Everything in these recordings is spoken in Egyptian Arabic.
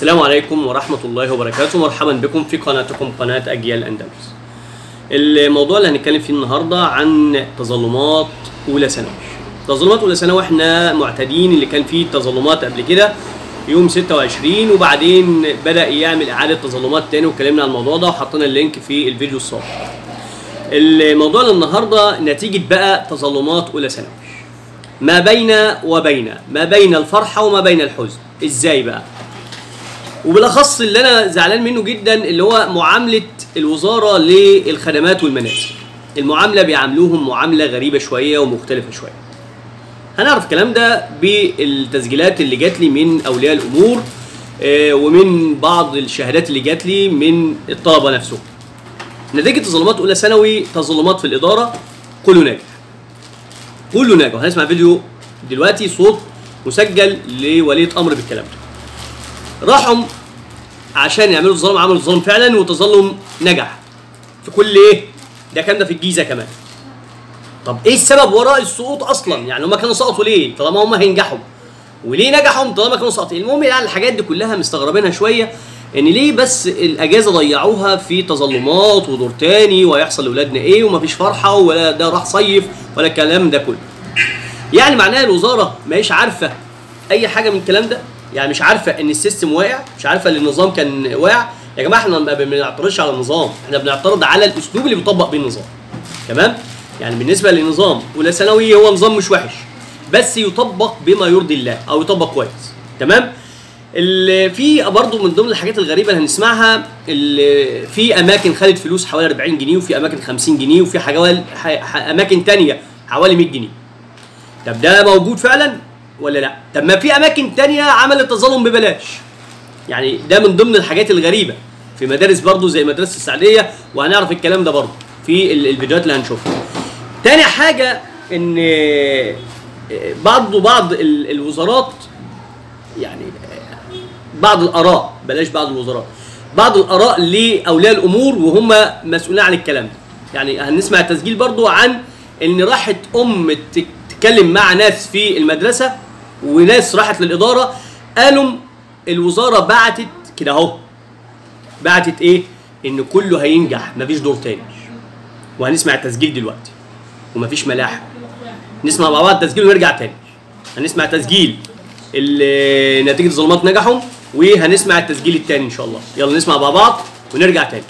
السلام عليكم ورحمة الله وبركاته مرحبا بكم في قناتكم قناة أجيال أندلس الموضوع اللي هنتكلم فيه النهاردة عن تظلمات أولى ثانوي تظلمات أولى ثانوي احنا معتادين اللي كان فيه تظلمات قبل كده يوم 26 وبعدين بدأ يعمل إعادة تظلمات تاني واتكلمنا عن الموضوع ده وحطينا اللينك في الفيديو السابق الموضوع النهاردة نتيجة بقى تظلمات أولى ثانوي ما بين وبين ما بين الفرحة وما بين الحزن ازاي بقى وبالاخص اللي انا زعلان منه جدا اللي هو معامله الوزاره للخدمات والمنازل المعامله بيعاملوهم معامله غريبه شويه ومختلفه شويه هنعرف الكلام ده بالتسجيلات اللي جات لي من اولياء الامور آه، ومن بعض الشهادات اللي جات لي من الطلبه نفسهم نتيجه تظلمات اولى ثانوي تظلمات في الاداره كله ناجح كله ناجح هنسمع فيديو دلوقتي صوت مسجل لولية امر بالكلام ده راحوا عشان يعملوا تظلم عملوا تظلم فعلا والتظلم نجح في كل ايه ده كان ده في الجيزه كمان طب ايه السبب وراء السقوط اصلا يعني هم كانوا سقطوا ليه طالما هم هينجحوا وليه نجحوا طالما كانوا سقطوا المهم يعني الحاجات دي كلها مستغربينها شويه ان ليه بس الاجازه ضيعوها في تظلمات ودور تاني ويحصل لاولادنا ايه ومفيش فرحه ولا ده راح صيف ولا الكلام ده كله يعني معناها الوزاره ما هيش عارفه اي حاجه من الكلام ده يعني مش عارفه ان السيستم واقع مش عارفه ان النظام كان واقع يا جماعه احنا ما بنعترضش على النظام احنا بنعترض على الاسلوب اللي بيطبق بيه النظام تمام يعني بالنسبه لنظام اولى ثانوي هو نظام مش وحش بس يطبق بما يرضي الله او يطبق كويس تمام اللي في برضه من ضمن الحاجات الغريبه اللي هنسمعها اللي في اماكن خدت فلوس حوالي 40 جنيه وفي اماكن 50 جنيه وفي حوالي اماكن تانية حوالي 100 جنيه طب ده موجود فعلا ولا لا طب ما في اماكن تانية عملت تظلم ببلاش يعني ده من ضمن الحاجات الغريبه في مدارس برضو زي مدرسه السعديه وهنعرف الكلام ده برضو في ال- الفيديوهات اللي هنشوفها تاني حاجه ان بعض بعض ال- الوزارات يعني بعض الاراء بلاش بعض الوزارات بعض الاراء لاولياء الامور وهم مسؤولين عن الكلام ده يعني هنسمع تسجيل برضو عن ان راحت ام تك- تتكلم مع ناس في المدرسه وناس راحت للاداره قالوا الوزاره بعتت كده اهو بعتت ايه ان كله هينجح مفيش دور تاني وهنسمع التسجيل دلوقتي ومفيش ملاحق نسمع مع بعض التسجيل ونرجع تاني هنسمع تسجيل اللي نتيجه الظلمات نجحوا وهنسمع التسجيل التاني ان شاء الله يلا نسمع مع بعض ونرجع تاني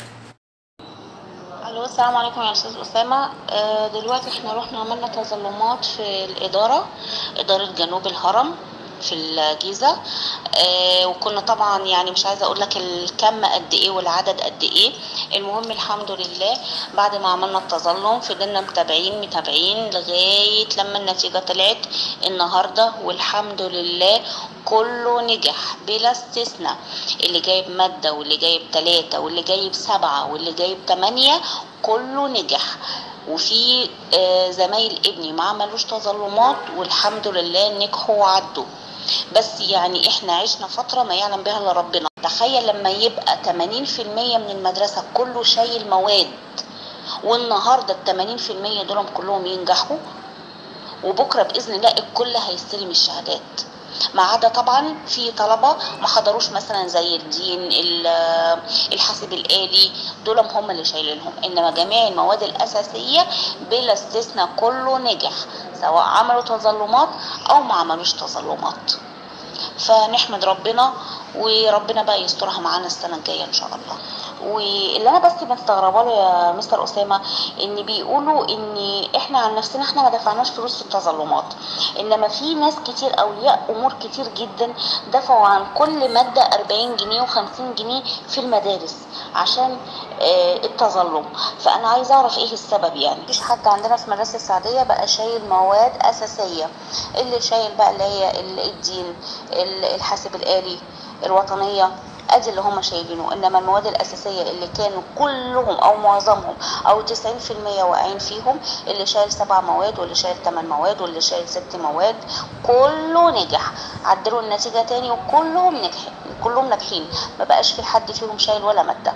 الو السلام عليكم يا استاذ اسامه آه، دلوقتي احنا رحنا عملنا تظلمات في الاداره اداره جنوب الهرم في الجيزه آه، وكنا طبعا يعني مش عايزه اقول لك الكم قد ايه والعدد قد ايه المهم الحمد لله بعد ما عملنا التظلم فضلنا متابعين متابعين لغايه لما النتيجه طلعت النهارده والحمد لله كله نجح بلا استثناء اللي جايب مادة واللي جايب تلاتة واللي جايب سبعة واللي جايب تمانية كله نجح وفي آه، زمايل ابني ما عملوش تظلمات والحمد لله نجحوا وعدوا بس يعني احنا عشنا فترة ما يعلم بها الا ربنا تخيل لما يبقى 80% من المدرسة كله شايل مواد والنهاردة ال 80% دول كلهم ينجحوا وبكره باذن الله الكل هيستلم الشهادات ما عدا طبعا في طلبه ما حضروش مثلا زي الدين ال- الحاسب الالي دول هم اللي شايلينهم انما جميع المواد الاساسيه بلا استثناء كله نجح سواء عملوا تظلمات او ما عملوش تظلمات فنحمد ربنا وربنا بقى يسترها معانا السنه الجايه ان شاء الله واللي انا بس مستغربه له يا مستر اسامه ان بيقولوا ان احنا عن نفسنا احنا ما دفعناش فلوس في التظلمات انما في ناس كتير اولياء امور كتير جدا دفعوا عن كل ماده 40 جنيه و50 جنيه في المدارس عشان آه، التظلم فانا عايزه اعرف ايه السبب يعني مفيش حد عندنا في مدرسه السعديه بقى شايل مواد اساسيه اللي شايل بقى اللي هي ال- الدين ال- الحاسب الالي الوطنيه ادي اللي هم شايلينه انما المواد الاساسيه اللي كانوا كلهم او معظمهم او 90% واقعين فيهم اللي شايل سبع مواد واللي شايل ثمان مواد واللي شايل ست مواد كله نجح عدلوا النتيجه تاني وكلهم نجح كلهم ناجحين ما بقاش في حد فيهم شايل ولا ماده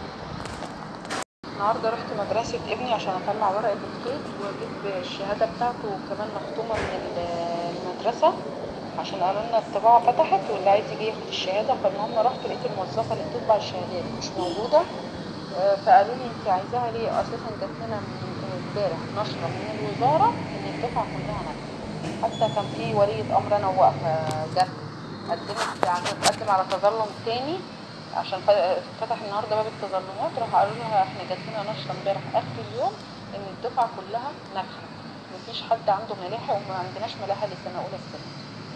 النهارده رحت مدرسة ابني عشان اطلع ورقة القيد واجيب الشهادة بتاعته وكمان مختومة من ال- المدرسة عشان قالوا لنا الطباعة فتحت واللي عايز يجي ياخد الشهادة فالمهم رحت لقيت الموظفة اللي بتطبع الشهادات مش موجودة آه، فقالوا لي انت عايزاها ليه اساسا جات لنا من امبارح نشرة من الوزارة ان الدفعة كلها نجحت حتى كان في ولية امر انا واقفة جت قدمت عشان تقدم على تظلم تاني عشان ف- فتح النهارده باب التظلمات راح قالوا لها احنا جات لنا نشرة امبارح اخر اليوم ان الدفعة كلها ناجحة مفيش حد عنده ملاحق وما عندناش ملاحق لسنة اولى السنة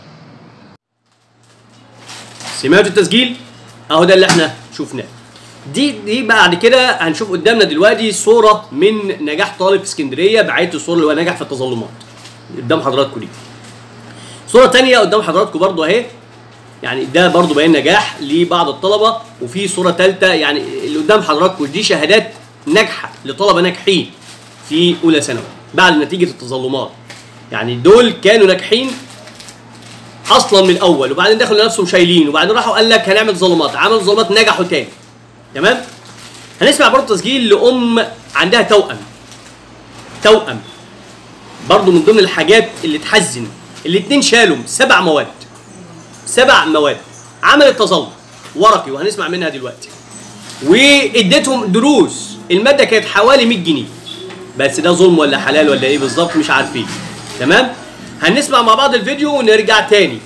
سمعتوا التسجيل اهو ده اللي احنا شفناه دي دي بعد كده هنشوف قدامنا دلوقتي صوره من نجاح طالب في اسكندريه بعيد الصوره اللي هو نجح في التظلمات قدام حضراتكم دي صوره تانية قدام حضراتكم برضو اهي يعني ده برضو بيان نجاح لبعض الطلبه وفي صوره ثالثه يعني اللي قدام حضراتكم دي شهادات ناجحه لطلبه ناجحين في اولى ثانوي بعد نتيجه التظلمات يعني دول كانوا ناجحين اصلا من الاول وبعدين دخلوا نفسهم شايلين وبعدين راحوا قال لك هنعمل ظلمات عملوا ظلمات نجحوا تاني تمام هنسمع برضه تسجيل لام عندها توأم توأم برضه من ضمن الحاجات اللي تحزن الاتنين شالوا سبع مواد سبع مواد عملت تظلم ورقي وهنسمع منها دلوقتي واديتهم دروس الماده كانت حوالي 100 جنيه بس ده ظلم ولا حلال ولا ايه بالظبط مش عارفين تمام هنسمع مع بعض الفيديو ونرجع تاني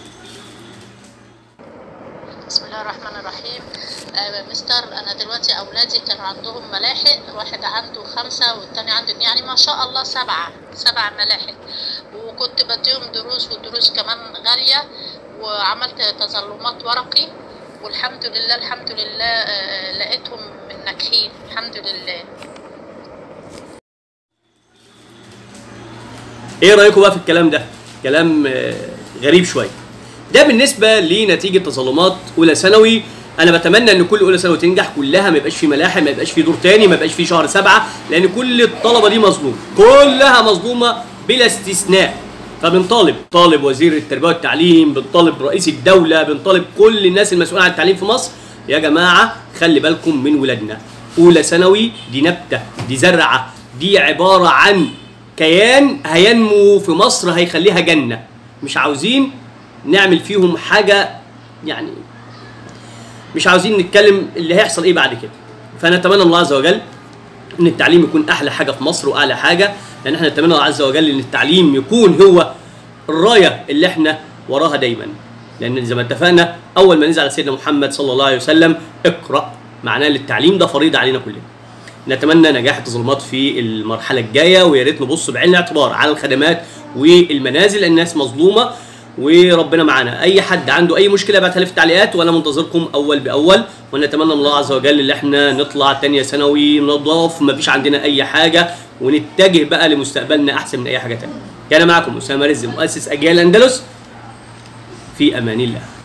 بسم الله الرحمن الرحيم آه مستر انا دلوقتي اولادي كان عندهم ملاحق واحد عنده خمسة والتاني عنده اتنين يعني ما شاء الله سبعة سبع ملاحق وكنت بديهم دروس ودروس كمان غالية وعملت تظلمات ورقي والحمد لله الحمد لله آه لقيتهم من ناجحين الحمد لله ايه رايكم بقى في الكلام ده كلام آه، غريب شويه ده بالنسبه لنتيجه تظلمات اولى ثانوي انا بتمنى ان كل اولى ثانوي تنجح كلها ما يبقاش في ملاحم ما يبقاش في دور تاني ما يبقاش في شهر سبعه لان كل الطلبه دي مظلومه كلها مظلومه بلا استثناء فبنطالب طالب وزير التربيه والتعليم بنطالب رئيس الدوله بنطالب كل الناس المسؤوله عن التعليم في مصر يا جماعه خلي بالكم من ولادنا اولى ثانوي دي نبته دي زرعه دي عباره عن كيان هينمو في مصر هيخليها جنه مش عاوزين نعمل فيهم حاجه يعني مش عاوزين نتكلم اللي هيحصل ايه بعد كده فنتمنى من الله عز وجل ان التعليم يكون احلى حاجه في مصر واعلى حاجه لان احنا نتمنى الله عز وجل ان التعليم يكون هو الرايه اللي احنا وراها دايما لان زي ما اتفقنا اول ما نزل على سيدنا محمد صلى الله عليه وسلم اقرا معناه ان التعليم ده فريضه علينا كلنا نتمنى نجاح التظلمات في المرحله الجايه ويا ريت نبص بعين الاعتبار على الخدمات والمنازل الناس مظلومه وربنا معانا اي حد عنده اي مشكله يبعتها لي في التعليقات وانا منتظركم اول باول ونتمنى من الله عز وجل ان احنا نطلع تانية ثانوي نضاف مفيش عندنا اي حاجه ونتجه بقى لمستقبلنا احسن من اي حاجه تانية كان معكم اسامه رزق مؤسس اجيال اندلس في امان الله